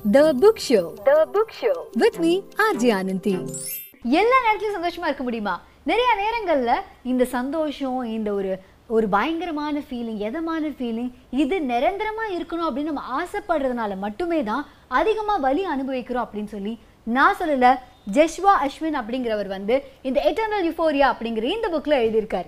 The Book Show. The Book Show. With me, RJ Ananthi. எல்லா நேரத்துலயும் சந்தோஷமா இருக்க முடியுமா நிறைய நேரங்கள்ல இந்த சந்தோஷம் இந்த ஒரு ஒரு பயங்கரமான ஃபீலிங் எதமான ஃபீலிங் இது நிரந்தரமா இருக்கணும் அப்படின்னு நம்ம ஆசைப்படுறதுனால மட்டுமே தான் அதிகமா வலி அனுபவிக்கிறோம் அப்படின்னு சொல்லி நான் சொல்லல ஜெஷ்வா அஸ்வின் அப்படிங்கிறவர் வந்து இந்த எட்டர்னல் யுஃபோரியா அப்படிங்கிற இந்த புக்ல எழுதியிருக்காரு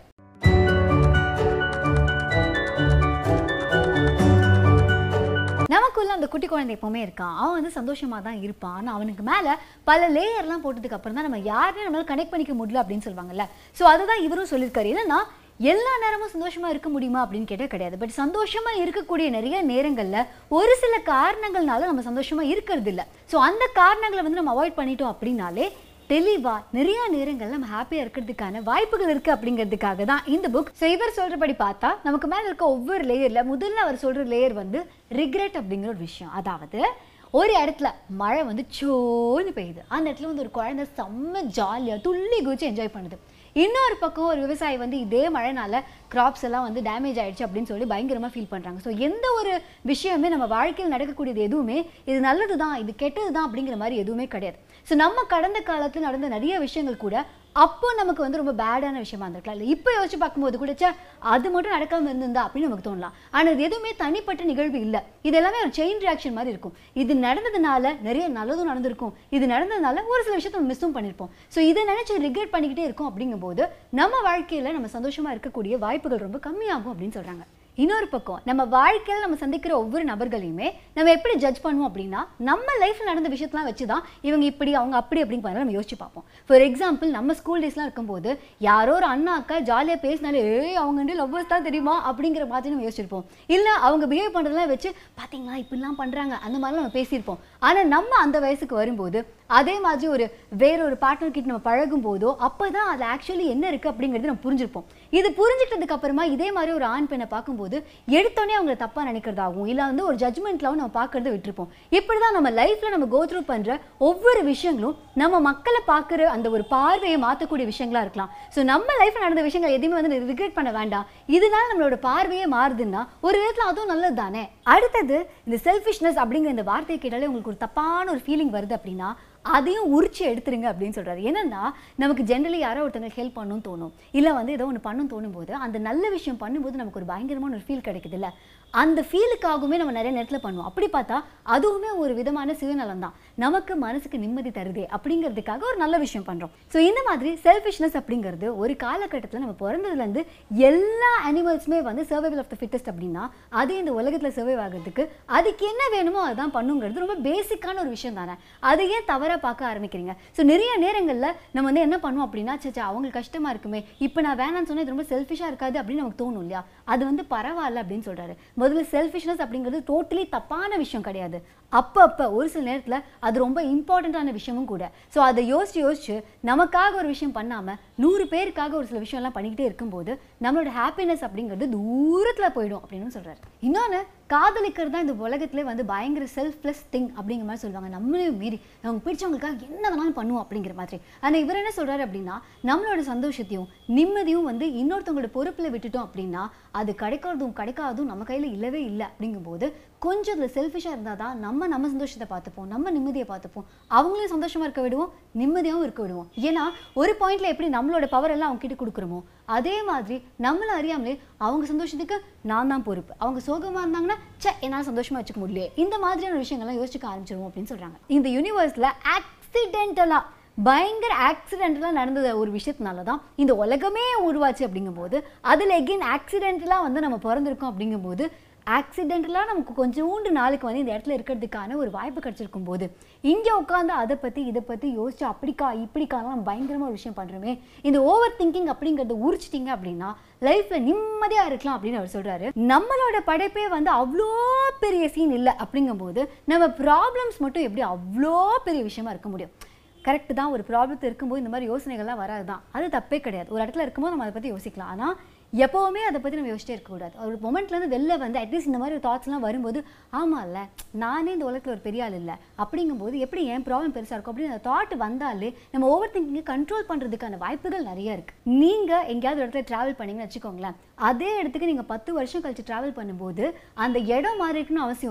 நமக்குள்ள அந்த குட்டி குழந்தை எப்பவுமே இருக்கான் அவன் வந்து சந்தோஷமா தான் இருப்பான் ஆனா அவனுக்கு மேல பல லேயர்லாம் போட்டதுக்கு அப்புறம் தான் நம்ம யாரையும் நம்மளால கனெக்ட் பண்ணிக்க முடியல அப்படின்னு சொல்லுவாங்கல்ல ஸோ அதுதான் இவரும் சொல்லியிருக்காரு என்னன்னா எல்லா நேரமும் சந்தோஷமா இருக்க முடியுமா அப்படின்னு கேட்டால் கிடையாது பட் சந்தோஷமா இருக்கக்கூடிய நிறைய நேரங்கள்ல ஒரு சில காரணங்கள்னால நம்ம சந்தோஷமா இருக்கிறது இல்ல ஸோ அந்த காரணங்களை வந்து நம்ம அவாய்ட் பண்ணிட்டோம் அப்படின்னாலே தெளிவா நிறைய நேரங்கள்ல நம்ம ஹாப்பியா இருக்கிறதுக்கான வாய்ப்புகள் இருக்கு அப்படிங்கிறதுக்காக தான் இந்த புக் ஸோ இவர் சொல்றபடி பார்த்தா நமக்கு மேல இருக்க ஒவ்வொரு லேயர்ல முதல்ல அவர் சொல்ற லேயர் வந்து ரிக்ரெட் அப்படிங்கிற ஒரு விஷயம் அதாவது ஒரு இடத்துல மழை வந்து சோன்னு பெய்யுது அந்த இடத்துல வந்து ஒரு குழந்தை செம்ம ஜாலியா துள்ளி குதிச்சு என்ஜாய் பண்ணுது இன்னொரு பக்கம் ஒரு விவசாயி வந்து இதே மழைனால கிராப்ஸ் எல்லாம் வந்து டேமேஜ் ஆயிடுச்சு அப்படின்னு சொல்லி பயங்கரமா ஃபீல் பண்றாங்க ஸோ எந்த ஒரு விஷயமே நம்ம வாழ்க்கையில் நடக்கக்கூடியது எதுவுமே இது நல்லது தான் இது கெட்டது தான் அப்படிங்கிற மாதிரி எதுவுமே கிடையாது ஸோ நம்ம கடந்த காலத்தில் நடந்த நிறைய விஷயங்கள் கூட அப்போ நமக்கு வந்து ரொம்ப பேடான விஷயமா இருந்திருக்கலாம் இல்லை இப்போ யோசிச்சு பார்க்கும்போது கூட ச்சே அது மட்டும் நடக்காம இருந்திருந்தா அப்படின்னு நமக்கு தோணலாம் ஆனால் இது எதுவுமே தனிப்பட்ட நிகழ்வு இல்லை இது எல்லாமே ஒரு செயின் ரியாக்ஷன் மாதிரி இருக்கும் இது நடந்ததுனால நிறைய நல்லதும் நடந்திருக்கும் இது நடந்ததுனால ஒரு சில விஷயத்த நம்ம மிஸ்ஸும் பண்ணியிருப்போம் ஸோ இதை நினைச்சு ரிக்ரெட் பண்ணிக்கிட்டே இருக்கோம் அப்படிங்கும்போது நம்ம வாழ்க்கையில நம்ம சந்தோஷமா இருக்கக்கூடிய வாய்ப்புகள் ரொம்ப கம்மியாகும் அப்படின்னு சொல்றாங்க இன்னொரு பக்கம் நம்ம வாழ்க்கையில் நம்ம சந்திக்கிற ஒவ்வொரு நபர்களையுமே நம்ம எப்படி ஜட்ஜ் பண்ணுவோம் அப்படின்னா நம்ம லைஃப்ல நடந்த விஷயத்தெல்லாம் வச்சு தான் இவங்க இப்படி அவங்க அப்படி அப்படின்னு பண்ணி நம்ம யோசிச்சு பார்ப்போம் ஃபார் எக்ஸாம்பிள் நம்ம ஸ்கூல் டேஸ்லாம் இருக்கும்போது யாரோ ஒரு அண்ணா அக்கா ஜாலியாக பேசினாலே ஏய் அவங்க வந்து லவ்வர்ஸ் தான் தெரியுமா அப்படிங்கிற மாதிரி நம்ம யோசிச்சிருப்போம் இல்லை அவங்க பிஹேவ் பண்ணுறதெல்லாம் வச்சு பார்த்தீங்களா இப்படிலாம் பண்ணுறாங்க அந்த மாதிரிலாம் நம்ம பேசியிருப்போம் ஆனால் நம்ம அந்த வயசுக்கு வரும்போது அதே மாதிரி ஒரு வேற ஒரு பார்ட்னர் கிட்ட நம்ம பழகும் போதோ அப்போ தான் அது ஆக்சுவலி என்ன இருக்குது அப்படிங்கிறது நம்ம புரிஞ்சிருப்போம் இது புரிஞ்சுக்கிட்டதுக்கு அப்புறமா இதே மாதிரி ஒரு ஆண் பெண்ணை பார்க்கும்போது எடுத்தோடனே அவங்களை தப்பாக நினைக்கிறதாகவும் இல்லை வந்து ஒரு ஜட்மெண்ட்லாவும் நம்ம பார்க்கறத விட்டுருப்போம் இப்படி தான் நம்ம லைஃப்பில் நம்ம கோத்ரூ பண்ணுற ஒவ்வொரு விஷயங்களும் நம்ம மக்களை பார்க்குற அந்த ஒரு பார்வையை மாற்றக்கூடிய விஷயங்களா இருக்கலாம் ஸோ நம்ம லைஃப்பில் நடந்த விஷயங்கள் எதுவுமே வந்து ரிக்ரெட் பண்ண வேண்டாம் இதனால நம்மளோட பார்வையே மாறுதுன்னா ஒரு விதத்தில் அதுவும் நல்லது தானே அடுத்தது இந்த செல்ஃபிஷ்னஸ் அப்படிங்கிற இந்த வார்த்தையை கேட்டாலே உங்களுக்கு ஒரு தப்பான ஒரு ஃபீலிங் வருது அப்படின்னா அதையும் உரிச்சு எடுத்துருங்க அப்படின்னு சொல்றாரு என்னன்னா நமக்கு ஜென்ரலி யாரோ ஒருத்தவங்க ஹெல்ப் பண்ணணும்னு தோணும் இல்லை வந்து ஏதோ ஒன்று பண்ணணும் தோணும் போது அந்த நல்ல விஷயம் பண்ணும்போது நமக்கு ஒரு பயங்கரமான ஒரு ஃபீல் கிடைக்குது இல்ல அந்த ஃபீலுக்காகவுமே நம்ம நிறைய நேரத்தில் பண்ணுவோம் அப்படி பார்த்தா அதுவுமே ஒரு விதமான சுயநலம் தான் நமக்கு மனசுக்கு நிம்மதி தருதே அப்படிங்கிறதுக்காக ஒரு நல்ல விஷயம் பண்ணுறோம் ஸோ இந்த மாதிரி செல்ஃபிஷ்னஸ் அப்படிங்கிறது ஒரு காலகட்டத்தில் நம்ம பிறந்ததுலேருந்து எல்லா அனிமல்ஸுமே வந்து சர்வைவல் ஆஃப் த ஃபிட்டஸ்ட் அப்படின்னா அது இந்த உலகத்தில் சர்வைவ் ஆகிறதுக்கு அதுக்கு என்ன வேணுமோ அதுதான் பண்ணுங்கிறது ரொம்ப பேசிக்கான ஒரு விஷயம் தானே அதை ஏன் தவறாக பார்க்க ஆரம்பிக்கிறீங்க ஸோ நிறைய நேரங்களில் நம்ம வந்து என்ன பண்ணுவோம் அப்படின்னா சச்சா அவங்களுக்கு கஷ்டமாக இருக்குமே இப்போ நான் வேணாம்னு சொன்னால் இது ரொம்ப செல்ஃபிஷாக இருக்காது அப்படின்னு நமக்கு தோணும் இல்லையா அது வந்து பரவாயில்ல அப்படின்னு சொல்கிறாரு முதல்ல செல்ஃபிஷ்னஸ் அப்படிங்கிறது டோட்டலி தப்பான விஷயம் கிடையாது அப்போ அப்போ ஒரு சில நேரத்தில் அது ரொம்ப இம்பார்ட்டண்ட்டான விஷயமும் கூட ஸோ அதை யோசிச்சு யோசிச்சு நமக்காக ஒரு விஷயம் பண்ணாமல் நூறு பேருக்காக ஒரு சில விஷயம்லாம் பண்ணிக்கிட்டே இருக்கும்போது நம்மளோட ஹாப்பினஸ் அப்படிங்கிறது தூரத்தில் போயிடும் அப்படின்னு சொல்கிறாரு இன்னொன்று காதலிக்கிறது தான் இந்த உலகத்திலே வந்து பயங்கர செல்ஃப்லெஸ் திங் அப்படிங்கிற மாதிரி சொல்லுவாங்க நம்மளையும் மீறி அவங்க பிடிச்சவங்களுக்காக என்ன வேணாலும் பண்ணுவோம் அப்படிங்கிற மாதிரி ஆனால் இவர் என்ன சொல்கிறாரு அப்படின்னா நம்மளோட சந்தோஷத்தையும் நிம்மதியும் வந்து இன்னொருத்தவங்களோட பொறுப்பில் விட்டுட்டோம் அப்படின்னா அது கிடைக்கிறதும் கிடைக்காதும் நம்ம கையில் இல்லவே இல்லை அப்படிங்கும்போது கொஞ்சம் அதில் செல்ஃபிஷாக இருந்தால் தான் நம்ம நம்ம சந்தோஷத்தை பார்த்துப்போம் நம்ம நிம்மதியை பார்த்துப்போம் அவங்களையும் சந்தோஷமாக இருக்க விடுவோம் நிம்மதியாகவும் இருக்க விடுவோம் ஏன்னா ஒரு பாயிண்ட்ல எப்படி நம்மளோட பவர் எல்லாம் அவங்க கிட்ட கொடுக்குறோமோ அதே மாதிரி நம்மள அறியாமலே அவங்க சந்தோஷத்துக்கு நான் தான் பொறுப்பு அவங்க சோகமா இருந்தாங்கன்னா சே என்னால் சந்தோஷமா வச்சுக்க முடியல இந்த மாதிரியான விஷயங்கள்லாம் யோசிச்சுக்க ஆரம்பிச்சிருவோம் அப்படின்னு சொல்றாங்க இந்த யூனிவர்ஸ்ல ஆக்சிடென்டலா பயங்கர ஆக்சிடென்டலாக நடந்தது ஒரு விஷயத்தினால தான் இந்த உலகமே உருவாச்சு அப்படிங்கும்போது அதில் எகெயின் ஆக்சிடென்டலாக வந்து நம்ம பிறந்திருக்கோம் அப்படிங்கும்போது ஆக்சிடென்டலாக நமக்கு கொஞ்சோண்டு நாளுக்கு வந்து இந்த இடத்துல இருக்கிறதுக்கான ஒரு வாய்ப்பு கிடைச்சிருக்கும் போது இங்கே உட்காந்து அதை பற்றி இதை பற்றி யோசிச்சு அப்படிக்கா இப்படிக்காலாம் நம்ம பயங்கரமாக ஒரு விஷயம் பண்ணுறோமே இந்த ஓவர் திங்கிங் அப்படிங்கிறத உரிச்சிட்டிங்க அப்படின்னா லைஃப்பில் நிம்மதியாக இருக்கலாம் அப்படின்னு அவர் சொல்கிறாரு நம்மளோட படைப்பே வந்து அவ்வளோ பெரிய சீன் இல்லை அப்படிங்கும்போது நம்ம ப்ராப்ளம்ஸ் மட்டும் எப்படி அவ்வளோ பெரிய விஷயமா இருக்க முடியும் கரெக்ட் தான் ஒரு ப்ராப்ளத்தில் இருக்கும்போது இந்த மாதிரி யோசனைகள்லாம் வராது தான் அது தப்பே கிடையாது ஒரு இடத்துல இருக்கும்போது நம்ம அதை பற்றி யோசிக்கலாம் ஆனால் எப்போவுமே அதை பற்றி நம்ம யோசிச்சிட்டே இருக்கக்கூடாது ஒரு மொமெண்ட்லேருந்து வெளில வந்து அட்லீஸ்ட் இந்த மாதிரி தாட்ஸ்லாம் வரும்போது ஆமாம்ல நானே இந்த உலகத்தில் ஒரு பெரிய ஆள் இல்லை அப்படிங்கும்போது எப்படி என் ப்ராப்ளம் பெருசாக இருக்கும் அப்படின்னு அந்த தாட் வந்தாலே நம்ம ஓவர் திங்கிங்கை கண்ட்ரோல் பண்ணுறதுக்கான வாய்ப்புகள் நிறைய இருக்குது நீங்கள் எங்கேயாவது ஒரு இடத்துல ட்ராவல் பண்ணீங்கன்னு வச்சுக்கோங்களேன் அதே இடத்துக்கு நீங்கள் பத்து வருஷம் கழிச்சு ட்ராவல் பண்ணும்போது அந்த இடம் மாறி இருக்குன்னு அவசியம் இல்லை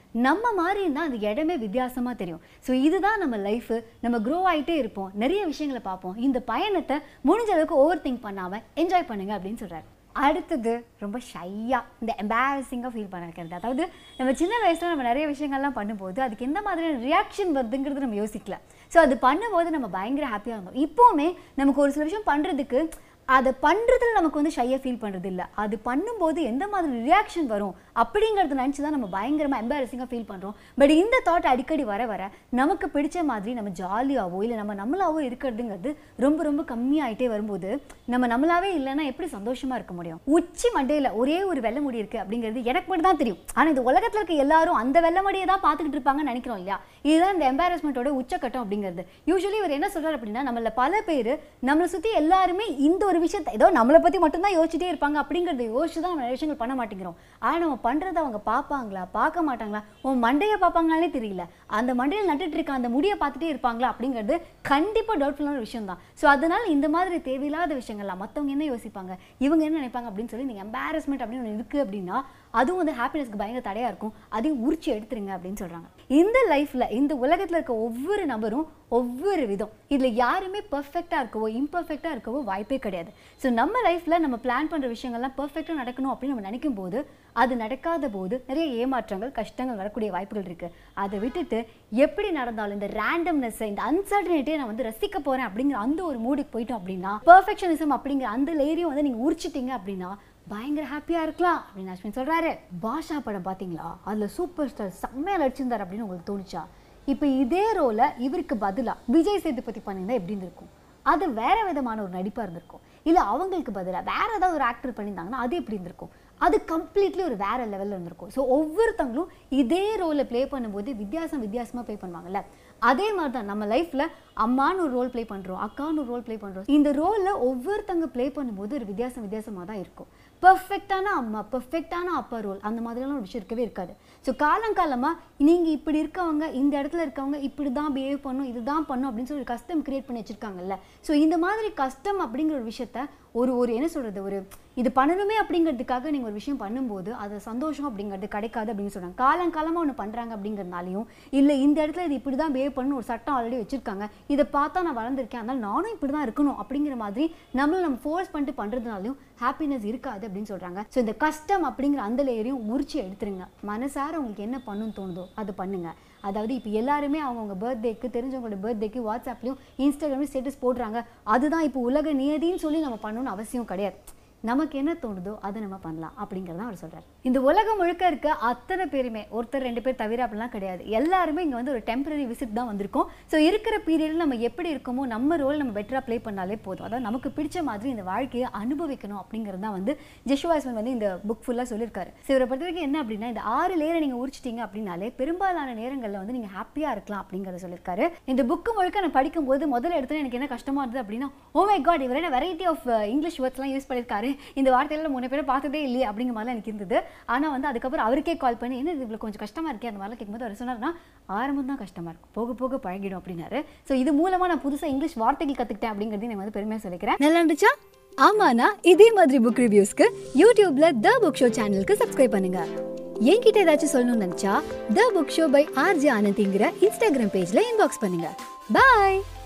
நம்ம மாதிரி இருந்தால் அந்த இடமே வித்தியாசமாக தெரியும் ஸோ இதுதான் நம்ம லைஃபு நம்ம க்ரோ ஆகிட்டே இருப்போம் நிறைய விஷயங்களை பார்ப்போம் இந்த பயணத்தை முடிஞ்ச அளவுக்கு ஓவர் திங்க் பண்ணாமல் என்ஜாய் பண்ணுங்க அப்படின்னு சொல்கிறாரு அடுத்தது ரொம்ப ஷையாக இந்த எம்பாரசிங்காக ஃபீல் பண்ண வைக்கிறது அதாவது நம்ம சின்ன வயசில் நம்ம நிறைய விஷயங்கள்லாம் பண்ணும்போது அதுக்கு எந்த மாதிரியான ரியாக்ஷன் வருதுங்கிறது நம்ம யோசிக்கல ஸோ அது பண்ணும்போது நம்ம பயங்கர ஹாப்பியாக இருந்தோம் இப்போவுமே நமக்கு ஒரு சில விஷயம் பண்ணுறதுக்கு அதை பண்ணுறதுல நமக்கு வந்து ஷையாக ஃபீல் பண்ணுறது இல்லை அது பண்ணும்போது எந்த மாதிரி ரியாக்ஷன் வரும் அப்படிங்கிறத நினச்சி தான் நம்ம பயங்கரமாக எம்பாரசிங்காக ஃபீல் பண்ணுறோம் பட் இந்த தாட் அடிக்கடி வர வர நமக்கு பிடிச்ச மாதிரி நம்ம ஜாலியாகவோ இல்லை நம்ம நம்மளாவோ இருக்கிறதுங்கிறது ரொம்ப ரொம்ப கம்மியாயிட்டே வரும்போது நம்ம நம்மளாவே இல்லைன்னா எப்படி சந்தோஷமாக இருக்க முடியும் உச்சி மண்டையில் ஒரே ஒரு வெள்ளை முடி இருக்குது அப்படிங்கிறது எனக்கு மட்டும் தான் தெரியும் ஆனால் இந்த உலகத்தில் இருக்க எல்லாரும் அந்த வெள்ளை முடியை தான் பார்த்துக்கிட்டு இருப்பாங்கன்னு நினைக்கிறோம் இல்லையா இதுதான் இந்த எம்பாரஸ்மெண்ட்டோட உச்சக்கட்டம் அப்படிங்கிறது யூஸ்வலி இவர் என்ன சொல்றாரு அப்படின்னா நம்மள பல பேர் நம்மளை சுற்றி எல்லாருமே இந்த ஒரு விஷயத்தை ஏதோ நம்மளை பற்றி மட்டும்தான் யோசிச்சுட்டே இருப்பாங்க அப்படிங்கிறத யோசிச்சு தான் நம்ம நிறைய விஷயங்கள் பண்ண மாட்டேங்கிறோம் ஆனால் நம்ம பண்ணுறதை அவங்க பார்ப்பாங்களா பார்க்க மாட்டாங்களா உன் மண்டையை பார்ப்பாங்களானே தெரியல அந்த மண்டையில் நட்டுட்டு இருக்க அந்த முடியை பார்த்துட்டே இருப்பாங்களா அப்படிங்கிறது கண்டிப்பாக டவுட்ஃபுல்லான விஷயம் தான் ஸோ அதனால் இந்த மாதிரி தேவையில்லாத விஷயங்கள்லாம் மற்றவங்க என்ன யோசிப்பாங்க இவங்க என்ன நினைப்பாங்க அப்படின்னு சொல்லி நீங்கள் எம்பாரஸ்மெண்ட் அப்படின்னு ஒன்று இருக்குது அப்படின்னா அதுவும் வந்து ஹாப்பினஸ்க்கு பயங்கர தடையாக இருக்கும் அதையும் உரிச்சு எடுத்துருங்க அப்படின்னு சொல்கிறாங்க இந்த லைஃப்பில் இந்த உலகத்தில் இருக்க ஒவ்வொரு நபரும் ஒவ்வொரு விதம் இதில் யாருமே பர்ஃபெக்டாக இருக்கவோ இம்பர்ஃபெக்டாக இருக்கவோ வாய்ப்பே கிடையாது ஸோ நம்ம லைஃப்பில் நம்ம பிளான் பண்ணுற விஷயங்கள்லாம் பர்ஃபெக்டாக நடக்கணும் அப்படின்னு நம்ம நினைக்கும் போது அது நடக்காத போது நிறைய ஏமாற்றங்கள் கஷ்டங்கள் வரக்கூடிய வாய்ப்புகள் இருக்குது அதை விட்டுட்டு எப்படி நடந்தாலும் இந்த ரேண்டம்னஸ் இந்த அன்சர்டனிட்டியை நான் வந்து ரசிக்க போகிறேன் அப்படிங்கிற அந்த ஒரு மூடுக்கு போயிட்டோம் அப்படின்னா பர்ஃபெக்ஷனிசம் அப்படிங்கிற அந்த லேயரையும் வந்து நீங்கள் உரிச்சிட்டீங்க அப்படின்னா பயங்கர ஹாப்பியாக இருக்கலாம் அப்படின்னு அஸ்வின் சொல்கிறாரு பாஷா படம் பார்த்தீங்களா அதில் சூப்பர் ஸ்டார் செம்மையாக நடிச்சிருந்தார் அப்படின்னு உங்களுக்கு தோணுச்சா இப்போ இதே ரோலை இவருக்கு பதிலாக விஜய் சேதுபதி பண்ணியிருந்தா எப்படி இருந்திருக்கும் அது வேற விதமான ஒரு நடிப்பாக இருந்திருக்கும் இல்லை அவங்களுக்கு பதிலாக வேற ஏதாவது ஒரு ஆக்டர் பண்ணியிருந்தாங்கன்னா அது எப்படி இருந்திருக்கும் அது கம்ப்ளீட்லி ஒரு வேற லெவலில் இருந்திருக்கும் ஸோ ஒவ்வொருத்தங்களும் இதே ரோலை ப்ளே பண்ணும்போது வித்தியாசம் வித்தியாசமாக ப்ளே பண்ணுவாங்கல்ல அதே மாதிரி தான் நம்ம லைஃப்பில் அம்மான்னு ஒரு ரோல் ப்ளே பண்ணுறோம் அக்கான்னு ஒரு ரோல் ப்ளே பண்ணுறோம் இந்த ரோலில் ஒவ்வொருத்தங்க ப்ளே பண்ணும்போது ஒரு வித்தியாசம் வித்தியாசமாக தான் இருக்கும் பர்ஃபெக்டான அம்மா பர்ஃபெக்டான அப்பா ரோல் அந்த மாதிரிலாம் ஒரு விஷயம் இருக்கவே இருக்காது ஸோ காலங்காலமாக நீங்கள் இப்படி இருக்கவங்க இந்த இடத்துல இருக்கவங்க இப்படி தான் பிஹேவ் பண்ணும் இதுதான் பண்ணும் அப்படின்னு சொல்லி ஒரு கஸ்டம் கிரியேட் பண்ணி வச்சுருக்காங்கல்ல ஸோ இந்த மாதிரி கஸ்டம் அப்படிங்கிற ஒரு விஷயத்த ஒரு ஒரு என்ன சொல்கிறது ஒரு இது பண்ணணுமே அப்படிங்கிறதுக்காக நீங்கள் ஒரு விஷயம் பண்ணும்போது அது சந்தோஷம் அப்படிங்கிறது கிடைக்காது அப்படின்னு சொல்கிறாங்க காலங்காலமாக ஒன்று பண்ணுறாங்க அப்படிங்கிறதுனாலையும் இல்லை இந்த இடத்துல இது இப்படி தான் பிஹேவ் பண்ணணும் ஒரு சட்டம் ஆல்ரெடி வச்சுருக்காங்க இதை பார்த்தா நான் வளர்ந்துருக்கேன் அதனால் நானும் இப்படி தான் இருக்கணும் அப்படிங்கிற மாதிரி நம்மளை நம்ம ஃபோர்ஸ் பண்ணிட்டு பண்ணுறதுனாலையும் ஹாப்பினஸ் இருக்காது அப்படின்னு சொல்கிறாங்க ஸோ இந்த கஷ்டம் அப்படிங்கிற அந்த லேயரையும் உரிச்சு எடுத்துருங்க மனசார உங்களுக்கு என்ன பண்ணணும்னு தோணுதோ அது பண்ணுங்க அதாவது இப்போ எல்லாருமே அவங்கவுங்க பர்த்டேக்கு தெரிஞ்சவங்களோட பர்த்டேக்கு வாட்ஸ்அப்லையும் இன்ஸ்டாகிராம்லையும் ஸ்டேட்டஸ் போடுறாங்க அதுதான் இப்போ உலக நியதின்னு சொல்லி நம்ம பண்ணணும்னு அவசியம் கிடையாது நமக்கு என்ன தோணுதோ அதை நம்ம பண்ணலாம் அப்படிங்கிறத அவர் சொல்றாரு இந்த உலகம் முழுக்க இருக்க அத்தனை பேருமே ஒருத்தர் ரெண்டு பேர் தவிர அப்படிலாம் கிடையாது எல்லாருமே இங்கே வந்து ஒரு டெம்பரரி விசிட் தான் வந்திருக்கோம் ஸோ இருக்கிற பீரியடில் நம்ம எப்படி இருக்கோமோ நம்ம ரோல் நம்ம பெட்டராக ப்ளே பண்ணாலே போதும் அதாவது நமக்கு பிடிச்ச மாதிரி இந்த வாழ்க்கையை அனுபவிக்கணும் அப்படிங்கிறது தான் வந்து ஜெஷுவாஸ்மன் வந்து இந்த புக் ஃபுல்லாக சொல்லியிருக்காரு ஸோ இவரை பொறுத்த வரைக்கும் என்ன அப்படின்னா இந்த ஆறு லேயரை நீங்கள் உரிச்சிட்டீங்க அப்படின்னாலே பெரும்பாலான நேரங்களில் வந்து நீங்கள் ஹாப்பியாக இருக்கலாம் அப்படிங்கிறத சொல்லியிருக்காரு இந்த புக்கு முழுக்க நான் படிக்கும்போது முதல்ல எடுத்து எனக்கு என்ன கஷ்டமாக இருந்தது அப்படின்னா ஓ மை காட் இவர் என்ன வெரைட்டி ஆஃப் இங்கிலீஷ் வேர்ட்ஸ்லாம் யூஸ் பண்ணியிருக்காரு இந்த வார்த்தையில மூணு பேரை பார்த்ததே இல்லையே அப்படிங்கிற மாதிரிலாம் எனக்கு இருந்தது ஆனால் வந்து அதுக்கப்புறம் அவருக்கே கால் பண்ணி என்ன இது இவ்வளோ கொஞ்சம் கஷ்டமாக இருக்கே அந்த மாதிரிலாம் கேட்கும்போது அவர் சொன்னார்னா ஆரம்பம் தான் கஷ்டமாக இருக்கும் போக போக பழகிடும் அப்படின்னாரு ஸோ இது மூலமாக நான் புதுசாக இங்கிலீஷ் வார்த்தைகள் கற்றுக்கிட்டேன் அப்படிங்கிறதையும் நான் வந்து பெருமையாக சொல்லிக்கிறேன் நல்லா இருந்துச்சா ஆமாண்ணா இதே மாதிரி புக் ரிவ்யூஸ்க்கு யூடியூப்ல த புக் ஷோ சேனலுக்கு சப்ஸ்கிரைப் பண்ணுங்க என்கிட்ட ஏதாச்சும் சொல்லணும்னு நினைச்சா the book show by RJ ஆனந்திங்கிற இன்ஸ்டாகிராம் பேஜ்ல இன்பாக்ஸ் பண்ணுங்க பாய்